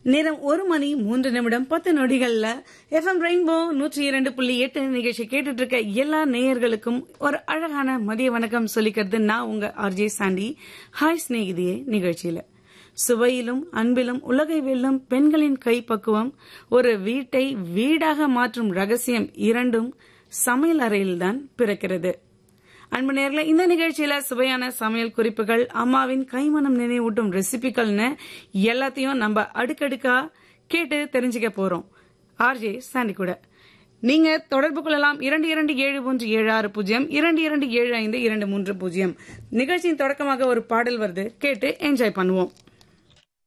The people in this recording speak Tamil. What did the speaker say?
நேரம் ஒரு மணி மூன்று நிமிடம் பத்து நொடிகள்ல எஃப்எம் ரெயின்போ நூற்றி இரண்டு புள்ளி எட்டு நிகழ்ச்சி கேட்டுட்டு இருக்க எல்லா நேயர்களுக்கும் ஒரு அழகான மதிய வணக்கம் சொல்லிக்கிறது நான் உங்க ஆர்ஜே சாண்டி ஹாய் சிநேகிதியே நிகழ்ச்சியில சுவையிலும் அன்பிலும் உலகை வெல்லும் பெண்களின் கைப்பக்குவம் ஒரு வீட்டை வீடாக மாற்றும் ரகசியம் இரண்டும் சமையல் அறையில்தான் பிறக்கிறது அன்பு நேர்ல இந்த நிகழ்ச்சியில சுவையான சமையல் குறிப்புகள் அம்மாவின் கைமணம் நினைவூட்டும் ரெசிபிகள்னு எல்லாத்தையும் நம்ம அடுக்கடுக்கா கேட்டு தெரிஞ்சுக்க போறோம் ஆர்ஜே சாண்டி கூட நீங்க தொடர்பு கொள்ளலாம் இரண்டு இரண்டு ஏழு ஒன்று ஏழு ஆறு பூஜ்ஜியம் இரண்டு இரண்டு ஏழு ஐந்து இரண்டு மூன்று பூஜ்ஜியம் நிகழ்ச்சியின் தொடக்கமாக ஒரு பாடல் வருது கேட்டு என்ஜாய் பண்ணுவோம்